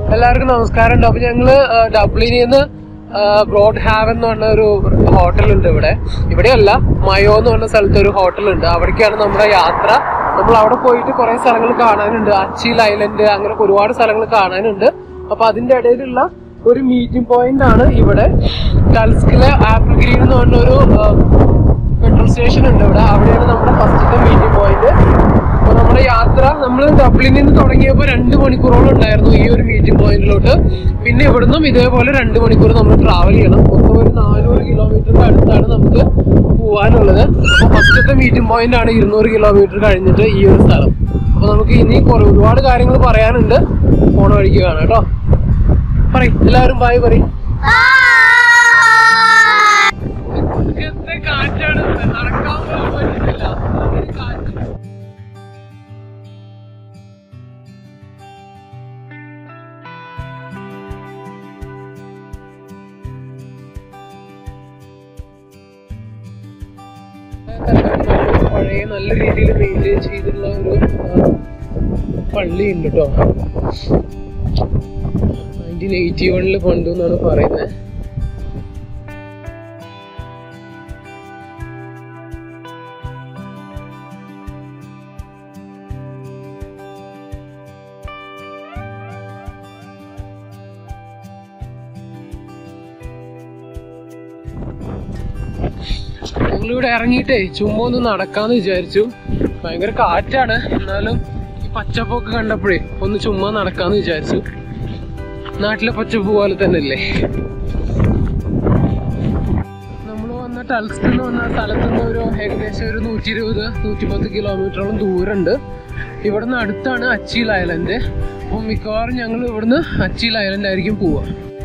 എല്ലാവർക്കും നമസ്കാരം അപ്പൊ ഞങ്ങള് ആ, ഡബ്ലിനിൽ നിന്ന് ബ്രോഡ് ഹാവൻ എന്ന് പറഞ്ഞ ഒരു ഹോട്ടൽ ഉണ്ട് ഇവിടെ ഇവിടെയല്ല മയോ എന്ന് പറഞ്ഞ സ്ഥലത്ത് ഒരു ഹോട്ടൽ ഉണ്ട് അവിടേക്കാണ് നമ്മുടെ യാത്ര നമ്മൾ അവിടെ പോയിട്ട് കുറെ സ്ഥലങ്ങൾ കാണാനുണ്ട് അച്ചീൽ ഐലൻഡ് അങ്ങനെ ഒരുപാട് സ്ഥലങ്ങൾ കാണാനുണ്ട് അപ്പൊ അതിന്റെ ഇടയിലുള്ള ഒരു മീറ്റിംഗ് പോയിന്റ് ആണ് ഇവിടെ ടൽസ്കിലെ ആപ്പിൾ ഗ്രീൻ എന്ന് പറഞ്ഞ ഒരു പെട്രോൾ സ്റ്റേഷൻ ഉണ്ട് ഇവിടെ അവിടെയാണ് നമ്മുടെ ഫസ്റ്റത്തെ മീറ്റിംഗ് പോയിന്റ് അപ്പൊ നമ്മുടെ യാത്ര നമ്മൾ ഡബ്ലിനിൽ നിന്ന് തുടങ്ങിയപ്പോൾ രണ്ട് മണിക്കൂറോളം ഉണ്ടായിരുന്നു ഈ ഒരു മീറ്റിംഗ് പോയിന്റിലോട്ട് പിന്നെ ഇവിടുന്നും ഇതേപോലെ രണ്ട് മണിക്കൂർ നമ്മൾ ട്രാവൽ ചെയ്യണം മൊത്തം ഒരു നാനൂറ് കിലോമീറ്ററിന്റെ അടുത്താണ് നമുക്ക് പോകാനുള്ളത് അപ്പൊ ഫസ്റ്റത്തെ മീറ്റിംഗ് പോയിന്റ് ആണ് ഇരുന്നൂറ് കിലോമീറ്റർ കഴിഞ്ഞിട്ട് ഈ ഒരു സ്ഥലം അപ്പൊ നമുക്ക് ഇനി കുറെ ഒരുപാട് കാര്യങ്ങൾ പറയാനുണ്ട് പോണ വഴിക്ക് കാണാം കേട്ടോ പറയും എല്ലാവരും ബായ് പറയും ഇങ്ങനത്തെ കാറ്റാണ് നടക്കാൻ പോലും പറ്റുന്നില്ല അങ്ങനെ കാറ്റ് പഴയ നല്ല രീതിയിൽ മെയിൻറ്റെയിൻ ചെയ്തിട്ടുള്ള ഒരു ആ, പള്ളി ഉണ്ട് കേട്ടോ നയൻറ്റീൻ എയ്റ്റി വണ്ണിൽ പണ്ടു എന്നാണ് പറയുന്നത് ഞങ്ങളിവിടെ ഇറങ്ങിയിട്ടേ ചുമ്മാ ഒന്ന് നടക്കാന്ന് വിചാരിച്ചു ഭയങ്കര കാറ്റാണ് എന്നാലും ഈ പച്ചപ്പൊക്കെ കണ്ടപ്പോഴേ ഒന്ന് ചുമ്മാ നടക്കാന്ന് വിചാരിച്ചു നാട്ടിലെ പച്ചപ്പ് പോലെ തന്നെ അല്ലേ നമ്മൾ വന്ന ടൽസ്റ്റ് എന്ന് പറഞ്ഞ സ്ഥലത്ത് നിന്ന് ഒരു ഏകദേശം ഒരു നൂറ്റി ഇരുപത് നൂറ്റി പത്ത് കിലോമീറ്ററോളം ദൂരമുണ്ട് ഇവിടുന്ന് അടുത്താണ് അച്ചീൽ ഐലൻഡ് അപ്പം മിക്കവാറും ഞങ്ങൾ ഇവിടുന്ന് അച്ചീൽ ഐലൻഡ് ആയിരിക്കും പോവുക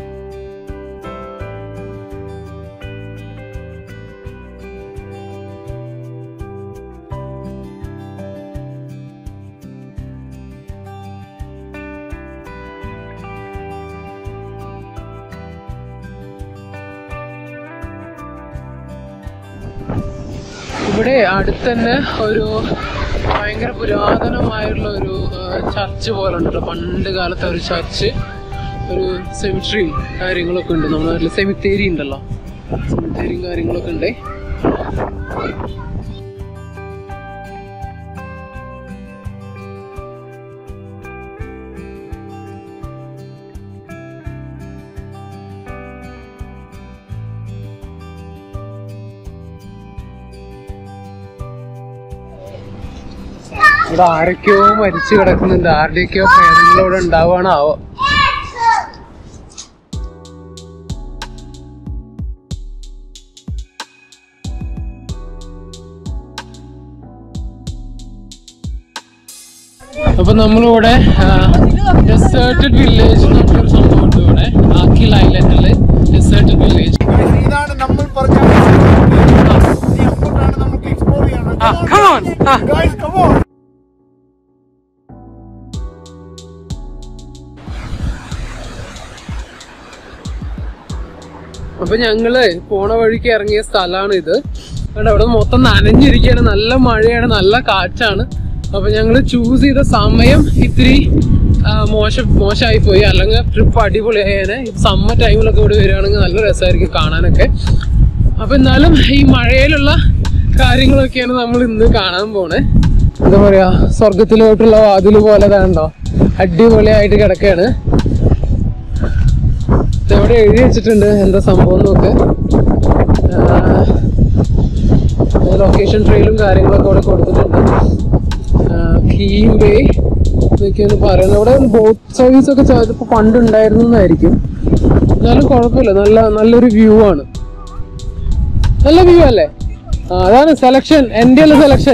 ഇവിടെ അടുത്ത് തന്നെ ഒരു ഭയങ്കര പുരാതനമായിട്ടുള്ള ഒരു ചർച്ച് പോലെ ഉണ്ട് കേട്ടോ പണ്ട് കാലത്തെ ഒരു ചർച്ച് ഒരു സെമിട്രിയും കാര്യങ്ങളൊക്കെ ഉണ്ട് നമ്മുടെ നാട്ടിൽ സെമിത്തേരി ഉണ്ടല്ലോ സെമിത്തേരിയും കാര്യങ്ങളൊക്കെ ഉണ്ട് ഇവിടെ ആരൊക്കെയോ മരിച്ചു കിടക്കുന്നുണ്ട് ആരുടെയൊക്കെയോ പേരങ്ങളിവിടെ ഉണ്ടാവുകയാണാവോ അപ്പൊ നമ്മളിവിടെ ഡെസേർട്ടഡ് വില്ലേജ് എന്ന് പറഞ്ഞൊരു സംഭവമുണ്ട് ഇവിടെ ആക്കിൽ ഐലൻഡില് ഡെസേർട്ടഡ് വില്ലേജ് ഇതാണ് നമ്മൾ പറഞ്ഞ ഇനി അങ്ങോട്ടാണ് നമുക്ക് എക്സ്പ്ലോർ ചെയ്യണം Guys, come on. അപ്പൊ ഞങ്ങള് പോണ വഴിക്ക് ഇറങ്ങിയ സ്ഥലമാണ് ഇത് കണ്ടോ ഇവിടെ മൊത്തം നനഞ്ഞിരിക്കുകയാണ് നല്ല മഴയാണ് നല്ല കാറ്റാണ് അപ്പൊ ഞങ്ങള് ചൂസ് ചെയ്ത സമയം ഇത്തിരി ആ, മോശം മോശമായി പോയി അല്ലെങ്കിൽ ട്രിപ്പ് അടിപൊളിയായേനെ സമ്മർ ടൈമിലൊക്കെ ഇവിടെ വരികയാണെങ്കിൽ നല്ല രസമായിരിക്കും കാണാനൊക്കെ അപ്പൊ എന്നാലും ഈ മഴയിലുള്ള കാര്യങ്ങളൊക്കെയാണ് നമ്മൾ ഇന്ന് കാണാൻ പോണേ എന്താ പറയാ സ്വർഗത്തിലോട്ടുള്ള വാതില് പോലെ കണ്ടോ അടിപൊളിയായിട്ട് കിടക്കുകയാണ് ഇതെവിടെ എഴുതി വെച്ചിട്ടുണ്ട് എന്താ സംഭവം എന്നൊക്കെ ലൊക്കേഷൻ ട്രെയിലും കാര്യങ്ങളൊക്കെ ഇവിടെ കൊടുത്തിട്ടുണ്ട് കീം ബേ ഇതൊക്കെയാണ് പറയുന്നത് ഇവിടെ ബോട്ട് സർവീസ് ഒക്കെ ചിലപ്പോൾ പണ്ട് ഉണ്ടായിരുന്നതായിരിക്കും എന്നാലും കുഴപ്പമില്ല നല്ല നല്ലൊരു വ്യൂ ആണ് നല്ല വ്യൂ അല്ലേ ആ, അതാണ് സെലക്ഷൻ എൻ്റെ അല്ല സെലക്ഷൻ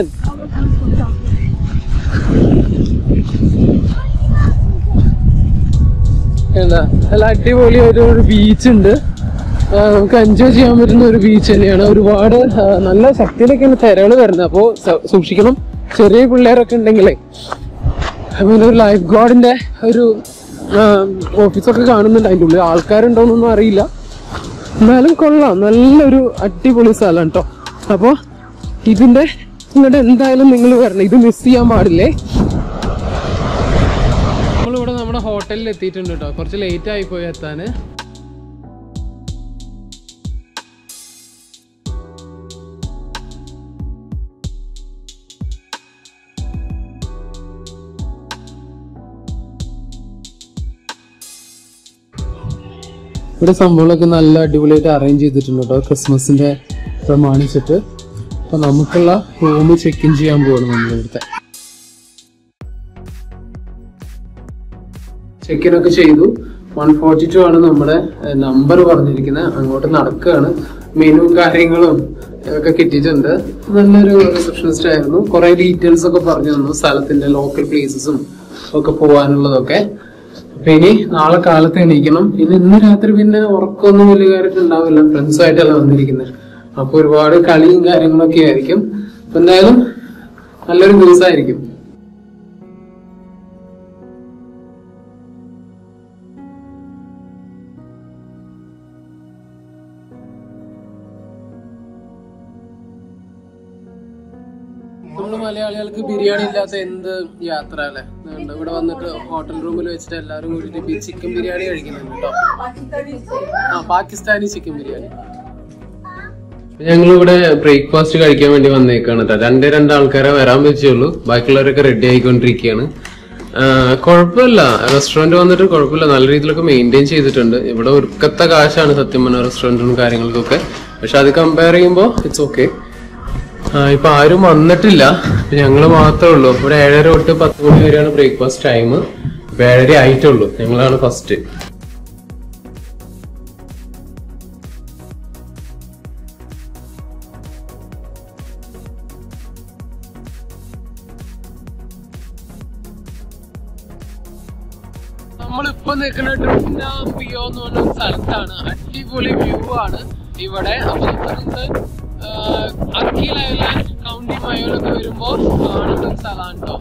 എന്താ നല്ല അടിപൊളിയായിട്ട് ഒരു ബീച്ച് ഉണ്ട് ആ, നമുക്ക് എൻജോയ് ചെയ്യാൻ പറ്റുന്ന ഒരു ബീച്ച് തന്നെയാണ് ഒരുപാട് ആ, നല്ല ശക്തിയിലൊക്കെയാണ് തിരകൾ വരുന്നത് അപ്പോൾ സൂക്ഷിക്കണം ചെറിയ പിള്ളേരൊക്കെ ഉണ്ടെങ്കിലേ അതുപോലെ ഒരു ലൈഫ് ഗാർഡിന്റെ ഒരു ആ, ഓഫീസൊക്കെ കാണുന്നുണ്ട് അതിൻ്റെ ഉള്ളിൽ ആൾക്കാരുണ്ടോന്നൊന്നും അറിയില്ല എന്നാലും കൊള്ളാം നല്ലൊരു അടിപൊളി സ്ഥലം കേട്ടോ അപ്പോൾ ഇതിന്റെ ഇങ്ങോട്ട് എന്തായാലും നിങ്ങൾ വരണം ഇത് മിസ് ചെയ്യാൻ പാടില്ലേ നമ്മളിവിടെ നമ്മുടെ നമ്മുടെ ഹോട്ടലിൽ എത്തിയിട്ടുണ്ട് കേട്ടോ കുറച്ച് ലേറ്റ് ആയി പോയി എത്താൻ ഇവിടെ സംഭവങ്ങളൊക്കെ നല്ല അടിപൊളിയായിട്ട് അറേഞ്ച് ചെയ്തിട്ടുണ്ട് കേട്ടോ ക്രിസ്മസിന്റെ പ്രമാണിച്ചിട്ട് അപ്പൊ നമുക്കുള്ള റൂം ചെക്ക് ഇൻ ചെയ്യാൻ പോവാണ് നമ്മൾ ഇവിടുത്തെ ചെക്ക് ഇൻ ഒക്കെ ചെയ്തു വൺ ഫോർട്ടി ടു ആണ് നമ്മുടെ നമ്പർ പറഞ്ഞിരിക്കുന്നത് അങ്ങോട്ട് നടക്കുകയാണ് മെനു കാര്യങ്ങളും ഒക്കെ കിട്ടിയിട്ടുണ്ട് നല്ലൊരു റിസപ്ഷനിസ്റ്റ് ആയിരുന്നു കുറെ ഡീറ്റെയിൽസ് ഒക്കെ പറഞ്ഞു തന്നു സ്ഥലത്തിന്റെ ലോക്കൽ പ്ലേസസും ഒക്കെ പോകാനുള്ളതൊക്കെ അപ്പൊ ഇനി നാളെ കാലത്ത് എണീക്കണം പിന്നെ ഇന്ന് രാത്രി പിന്നെ ഉറക്കമൊന്നും വലിയ കാര്യമായിട്ട് ഉണ്ടാവില്ല ഫ്രണ്ട്സുമായിട്ടല്ല വന്നിരിക്കുന്നത് അപ്പൊ ഒരുപാട് കളിയും കാര്യങ്ങളൊക്കെ ആയിരിക്കും അപ്പൊ എന്തായാലും നല്ലൊരു ദിവസമായിരിക്കും നമ്മള് മലയാളികൾക്ക് ബിരിയാണി ഇല്ലാത്ത എന്ത് യാത്ര അല്ലെ അതുകൊണ്ട് ഇവിടെ വന്നിട്ട് ഹോട്ടൽ റൂമിൽ വെച്ചിട്ട് എല്ലാവരും കൂടിയിട്ട് ചിക്കൻ ബിരിയാണി കഴിക്കുന്നുണ്ട് കേട്ടോ ആ പാകിസ്ഥാനി ചിക്കൻ ബിരിയാണി ഞങ്ങൾ ഇവിടെ ബ്രേക്ക്ഫാസ്റ്റ് കഴിക്കാൻ വേണ്ടി വന്നേക്കാണ് കേട്ടോ രണ്ടേ രണ്ട് ആൾക്കാരെ വരാൻ വെച്ചുള്ളൂ ബാക്കിയുള്ളവരൊക്കെ റെഡി ആയിക്കൊണ്ടിരിക്കുകയാണ് ആ, കുഴപ്പമില്ല റെസ്റ്റോറന്റ് വന്നിട്ട് കുഴപ്പമില്ല നല്ല രീതിയിലൊക്കെ മെയിൻറ്റെയിൻ ചെയ്തിട്ടുണ്ട് ഇവിടെ ഒരുക്കത്തെ കാശാണ് സത്യം പറഞ്ഞ റെസ്റ്റോറന്റിനും കാര്യങ്ങൾക്കൊക്കെ പക്ഷെ അത് കമ്പയർ ചെയ്യുമ്പോൾ ഇറ്റ്സ് ഓക്കെ ഇപ്പൊ ആരും വന്നിട്ടില്ല ഇപ്പൊ ഞങ്ങള് മാത്രമേ ഉള്ളൂ ഇവിടെ ഏഴര തൊട്ട് പത്ത് മണി വരെയാണ് ബ്രേക്ക്ഫാസ്റ്റ് ടൈം ഇപ്പൊ ഏഴര ആയിട്ടുള്ളൂ ഞങ്ങളാണ് ഫസ്റ്റ് നമ്മളിപ്പോ നിൽക്കുന്ന ഡ്രിഫ്നാപിയോ എന്ന് പറഞ്ഞ ഒരു സ്ഥലത്താണ് അടിപൊളി വ്യൂ ആണ് ഇവിടെ അപ്പൊ ഇപ്പൊ നിങ്ങക്ക് അക്കീൽ ഐലാൻഡ് കൗണ്ടി മയോലൊക്കെ വരുമ്പോ കാണുന്ന ഒരു സ്ഥലമാണ് കേട്ടോ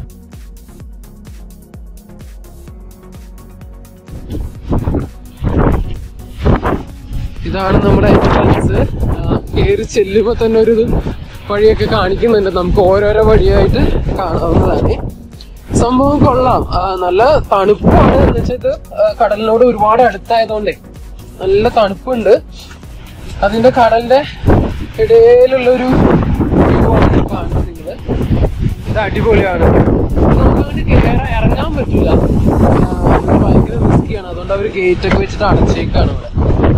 ഇതാണ് നമ്മുടെ എൻട്രൻസ് കയറി ചെല്ലുമ്പോ തന്നെ ഒരു ഇത് വഴിയൊക്കെ കാണിക്കുന്നുണ്ട് നമുക്ക് ഓരോരോ വഴിയായിട്ട് കാണാവുന്നതാണ് സംഭവം കൊള്ളാം ആ, നല്ല തണുപ്പാണ് എന്ന് വെച്ചാൽ ഇത് ആ, കടലിനോട് ഒരുപാട് അടുത്തായതുകൊണ്ടേ നല്ല തണുപ്പുണ്ട് അതിന്റെ കടലിന്റെ ഇടയിലുള്ള ഒരു വ്യൂ ആണ് ഈ കാണുന്നത് നിങ്ങള് ഇത് അടിപൊളിയാണ് നമുക്ക് അങ്ങോട്ട് കേറാൻ ഇറങ്ങാൻ പറ്റില്ല ആ, ഇത് ഭയങ്കര റിസ്കിയാണ് അതുകൊണ്ട് അവർ ഗേറ്റ് ഒക്കെ വെച്ചിട്ട് അടച്ചേക്കാണ് ഇവിടെ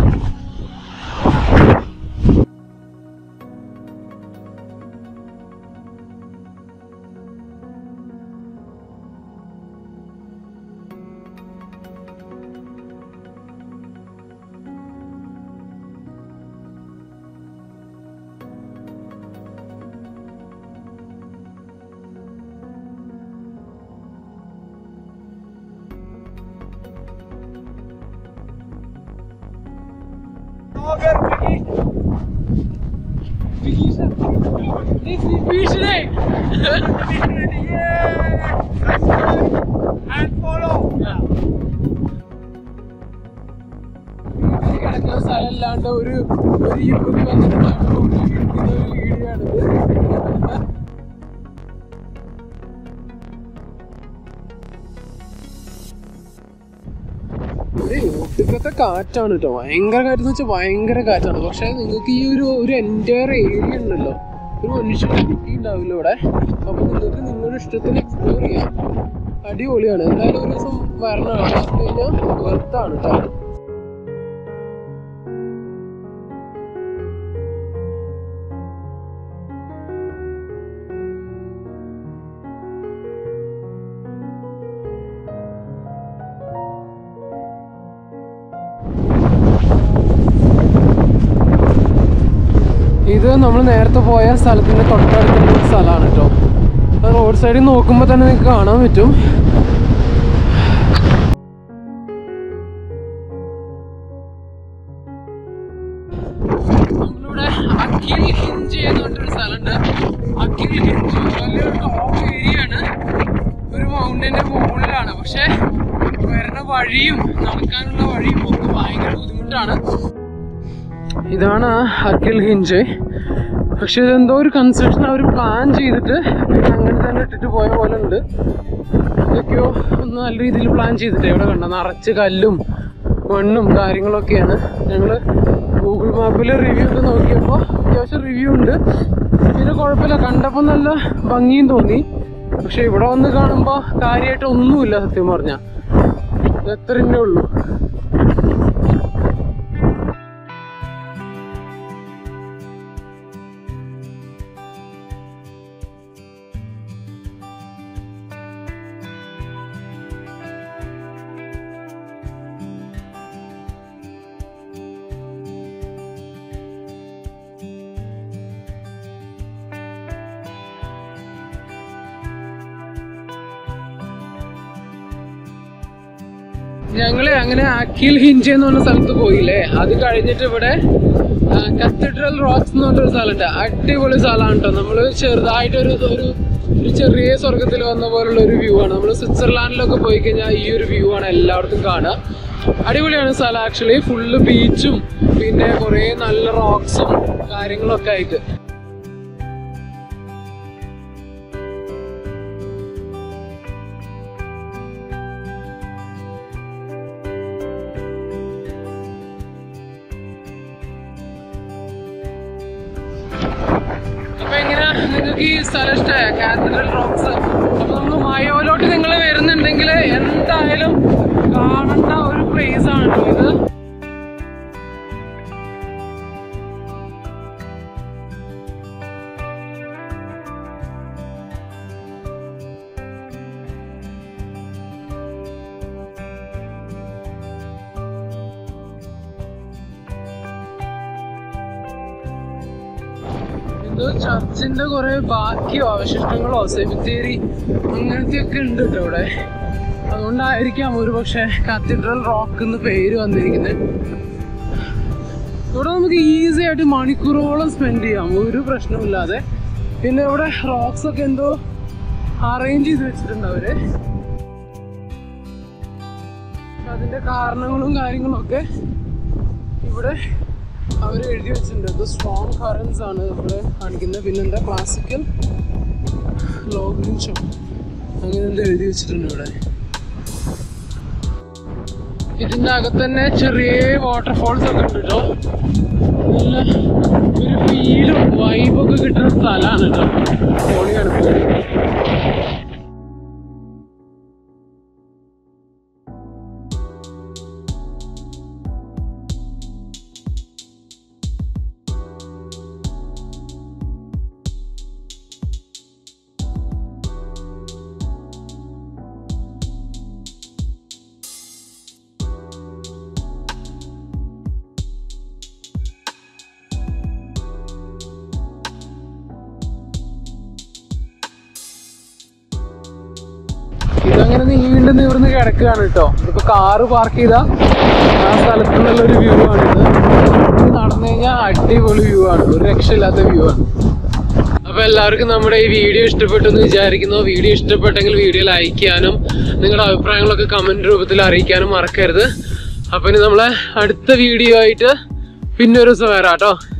കിടക്കുന്ന സ്ഥലമല്ലാണ്ട് ഒരു ഒരു യുവതി വന്നിട്ട് നടന്നുകൊണ്ടിരിക്കുന്ന ഒരു വീഡിയോ ആണിത് ഒരു ഒടുക്കത്തെ കാറ്റാണ് കേട്ടോ ഭയങ്കര കാറ്റെന്ന് വെച്ചാൽ ഭയങ്കര കാറ്റാണ് പക്ഷെ നിങ്ങൾക്ക് ഈ ഒരു ഒരു എൻറ്റയർ ഏരിയ ഉണ്ടല്ലോ ഒരു മനുഷ്യനെ കിട്ടിയിട്ടുണ്ടാവില്ല ഇവിടെ അപ്പൊ നിങ്ങൾക്ക് നിങ്ങളുടെ ഇഷ്ടത്തിന് എക്സ്പ്ലോർ ചെയ്യാം അടിപൊളിയാണ് എന്തായാലും ഒരു ദിവസം വരണമാണ് പറഞ്ഞു കഴിഞ്ഞാൽ വെർത്താണ് കേട്ടോ ഇത് നമ്മൾ നേരത്തെ പോയ സ്ഥലത്തിന്റെ തൊട്ടടുത്തുള്ള ഒരു സ്ഥലമാണ് കേട്ടോ റോഡ് സൈഡിൽ നോക്കുമ്പോൾ തന്നെ നിങ്ങൾക്ക് കാണാൻ പറ്റും നമ്മളിവിടെ അഖിൽ ഹിഞ്ച് എന്ന് പറഞ്ഞൊരു സ്ഥലമുണ്ട് അഖിൽ ഹിഞ്ച് വലിയൊരു ടോപ്പ് ഏരിയ ആണ് ഒരു മൗണ്ടന്റെ മുകളിലാണ് പക്ഷെ വരുന്ന വഴിയും നടക്കാനുള്ള വഴിയും ഒക്കെ ഭയങ്കര ബുദ്ധിമുട്ടാണ് ഇതാണ് അഖിൽ ഹിഞ്ച് പക്ഷെ ഇതെന്തോ ഒരു കൺസ്ട്രക്ഷൻ അവർ പ്ലാൻ ചെയ്തിട്ട് പിന്നെ അങ്ങനെ തന്നെ ഇട്ടിട്ട് പോയ പോലെ ഉണ്ട് ഇതൊക്കെയോ ഒന്ന് നല്ല രീതിയിൽ പ്ലാൻ ചെയ്തിട്ട് ഇവിടെ കണ്ട നിറച്ച് കല്ലും മണ്ണും കാര്യങ്ങളൊക്കെയാണ് ഞങ്ങൾ ഗൂഗിൾ മാപ്പിൽ റിവ്യൂ ഒക്കെ നോക്കിയപ്പോൾ അത്യാവശ്യം റിവ്യൂ ഉണ്ട് പിന്നെ കുഴപ്പമില്ല കണ്ടപ്പോൾ നല്ല ഭംഗിയും തോന്നി പക്ഷെ ഇവിടെ വന്ന് കാണുമ്പോൾ കാര്യമായിട്ട് ഒന്നുമില്ല സത്യം പറഞ്ഞാൽ ഇത് എത്ര തന്നെ ഉള്ളൂ ഞങ്ങള് അങ്ങനെ അഖിൽ ഹിഞ്ച എന്ന് പറഞ്ഞ സ്ഥലത്ത് പോയില്ലേ അത് കഴിഞ്ഞിട്ട് ഇവിടെ കത്തീഡ്രൽ റോക്സ് എന്ന് പറഞ്ഞൊരു സ്ഥലമുണ്ട് അടിപൊളി സ്ഥലമാണ് കേട്ടോ നമ്മള് ചെറുതായിട്ടൊരു ഒരു ഒരു ചെറിയ സ്വർഗത്തിൽ വന്ന പോലുള്ള ഒരു വ്യൂ ആണ് നമ്മൾ സ്വിറ്റ്സർലാൻഡിലൊക്കെ പോയി കഴിഞ്ഞാൽ ഈ ഒരു വ്യൂ ആണ് എല്ലായിടത്തും കാണുക അടിപൊളിയാണ് സ്ഥലം ആക്ച്വലി ഫുള്ള് ബീച്ചും പിന്നെ കുറേ നല്ല റോക്സും കാര്യങ്ങളൊക്കെ ആയിട്ട് അപ്പൊ എങ്ങനെ നിങ്ങൾക്ക് ഈ സ്ഥലം ഇഷ്ടമായ കാത്തഡ്രൽ റോക്സ് അപ്പൊ നമ്മൾ മയോലോട്ട് നിങ്ങൾ വരുന്നുണ്ടെങ്കിൽ എന്തായാലും കാണേണ്ട ഒരു പ്ലേസ് ആണ് ട്ടോ ഇത് എന്തോ ചർച്ചിന്റെ കുറെ ബാക്കിയോ അവശിഷ്ടങ്ങളോ സെമിത്തേരി അങ്ങനത്തെ ഒക്കെ ഉണ്ട് കേട്ടോ ഇവിടെ അതുകൊണ്ടായിരിക്കാം ഒരു പക്ഷെ കാത്തഡ്രൽ റോക്ക് എന്ന് പേര് വന്നിരിക്കുന്നത് ഇവിടെ നമുക്ക് ഈസി ആയിട്ട് മണിക്കൂറോളം സ്പെൻഡ് ചെയ്യാം ഒരു പ്രശ്നമില്ലാതെ പിന്നെ ഇവിടെ റോക്സ് ഒക്കെ എന്തോ അറേഞ്ച് ചെയ്ത് വെച്ചിട്ടുണ്ട് അവര് അതിന്റെ കാരണങ്ങളും കാര്യങ്ങളും ഒക്കെ ഇവിടെ അവർ എഴുതി വെച്ചിട്ടുണ്ട് ഇത് സ്ട്രോങ് കറൻസ് ആണ് ഇവിടെ കാണിക്കുന്നത് പിന്നെന്താ ക്ലാസിക്കൽ ലോഗിൻഷോ അങ്ങനെ എന്താ എഴുതി വെച്ചിട്ടുണ്ട് ഇവിടെ ഇതിന്റെ അകത്ത് തന്നെ ചെറിയ വാട്ടർഫോൾസ് ഒക്കെ ഉണ്ട് കേട്ടോ നല്ല ഒരു ഫീലും വൈബൊക്കെ കിട്ടുന്ന സ്ഥലമാണ് കേട്ടോ പൊളിയാണ് പൊളി. ഇതങ്ങനെ നീണ്ടു നിവർന്ന് കിടക്കുകയാണ് കേട്ടോ ഇതിപ്പോ കാറ് പാർക്ക് ചെയ്താ ആ സ്ഥലത്തു നിന്നുള്ള ഒരു വ്യൂ ആണ് ഇത് ഇത് നടന്നു കഴിഞ്ഞാൽ അടിപൊളി വ്യൂ ആണ് ഒരു രക്ഷയില്ലാത്ത വ്യൂ ആണ് അപ്പൊ എല്ലാവർക്കും നമ്മുടെ ഈ വീഡിയോ ഇഷ്ടപ്പെട്ടു എന്ന് വിചാരിക്കുന്നു വീഡിയോ ഇഷ്ടപ്പെട്ടെങ്കിൽ വീഡിയോ ലൈക്ക് ചെയ്യാനും നിങ്ങളുടെ അഭിപ്രായങ്ങളൊക്കെ കമന്റ് രൂപത്തിൽ അറിയിക്കാനും മറക്കരുത് അപ്പൊ ഇനി നമ്മളെ അടുത്ത വീഡിയോ ആയിട്ട് പിന്നെ ഒരു ദിവസം വരാം കേട്ടോ